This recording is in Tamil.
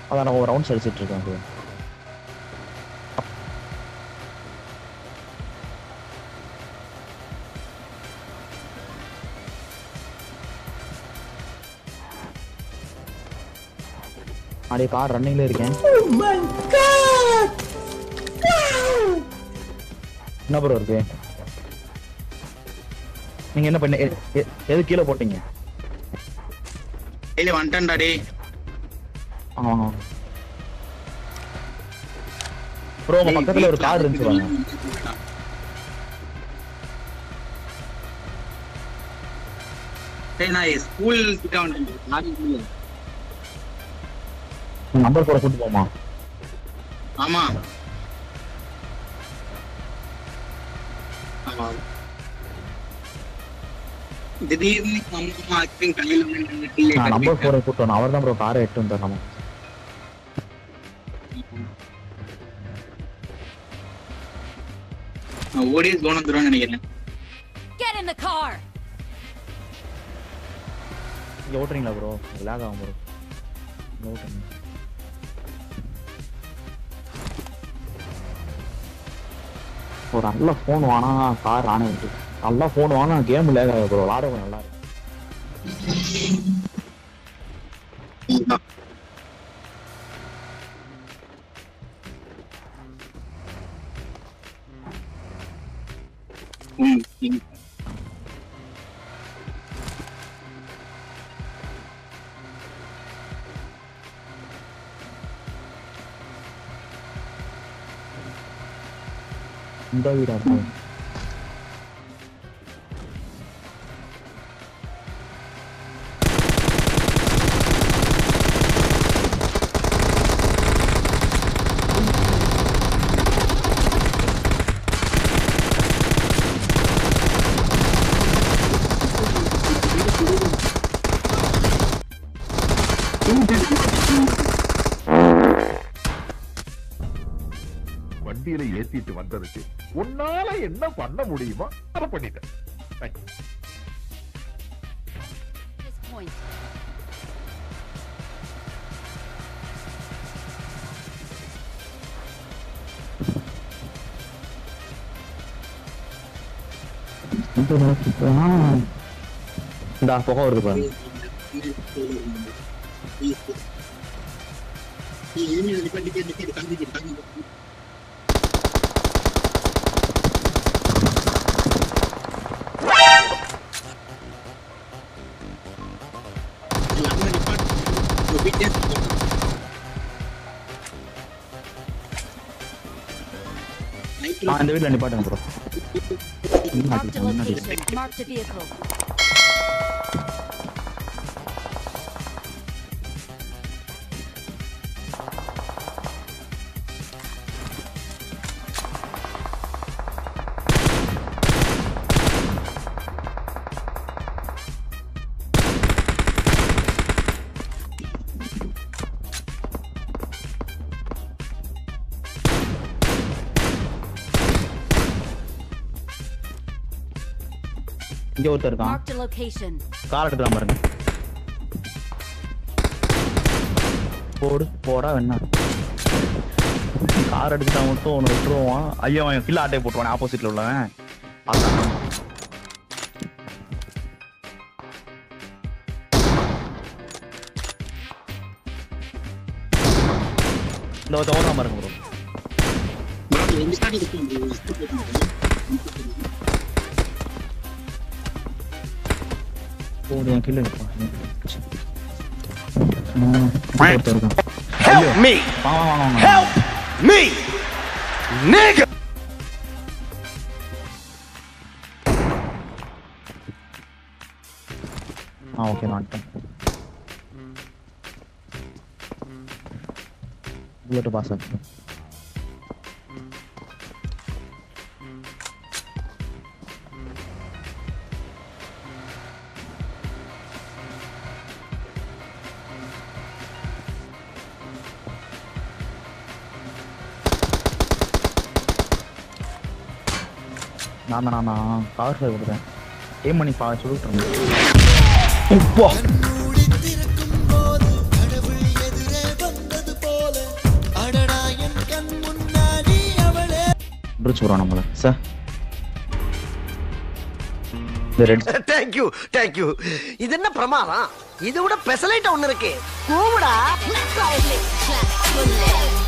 அதான் நான் ஒரு ரவுண்ட்ஸ் அடிச்சிட்டு இருக்கேன் bro. அப்படியே கார் ரன்னிங்ல இருக்கேன் என்ன ப்ரோ இருக்கு நீங்க என்ன பண்ண எ- எ- எது கீழே போட்டீங்க டெய்லி வந்துட்டேன்டா டேய் ஆ ப்ரோ உங்க பக்கத்துல ஒரு கார் இருந்துச்சு பாருங்க டேய் நான் ஸ்கூல் கிட்ட வந்துட்டேன் நாளைக்கு நம்பர் போட கூட்டு போமா ஆமா ஆமா திடீர்னு அம்மா ஆக்டிங் கையில நின்னுட்டு நான் நம்பர் போட கூட்டு வரணும் அவர் தான் ப்ரோ காரை எட்டு வந்தார் நம்ம நான் ஓடியே தோண தூரம் நினைக்கிறேன் Get in the car! இங்க ஓட்டுறீங்களா ப்ரோ லேக் ஆகும் ப்ரோ இங்க ஓட்டுங்க ஒரு நல்ல ஃபோன் வாங்கினா கார் ஆனே விட்டு நல்ல ஃபோன் வாங்கினா கேம் லேக் ஆகும் ப்ரோ விளாட நல்லா இருக்கும் ம், ம். இந்த வீடா இருக்கும் வண்டியில ஏத்திட்டு வந்ததுக்கு உன்னால என்ன பண்ண முடியுமோ அதை பண்ணிட்டேன் Thank you. This point. இந்த புகை வருது பாருங்க ஆ இந்த வீட்ல நிப்பாட்டுங்க bro Marked a location. Marked a vehicle. இங்க ஒருத்தர் இருக்கான் Marked a location. கார் எடுக்கலாம் பாருங்க போடு போடா என்ன கார் எடுத்துட்டா மட்டும் ஒன்று விட்டுருவான் ஐயோ அவன் கில்ல ஆட்டையை போட்டுவான் ஆப்போசிட்ல உள்ளவன் பார்த்தான். இந்த ஒருத்த ஓடுறான் பாருங்க ப்ரோ போடு என் கில்ல நிற்பான் ஒருத்தர் இருக்கான் Help me! வாங்க வாங்க வாங்க Help me! Nigga! ஆ ஓகே நான் புல்லட் பாஸ் ஆச்சு நான் தான் நான் தான் கவர் ஃபைவ் கொடுத்தேன் ஏம் பண்ணி பா சொல்லிட்டு உப்பா சுட்டுருச்சு ப்ரோ நம்மள சார் இந்த ரெட் தேங்க்யூ தேங்க்யூ இது என்ன பிரமாதம் இது விட பெசலைட் ஒண்ணு இருக்கு கூவிடா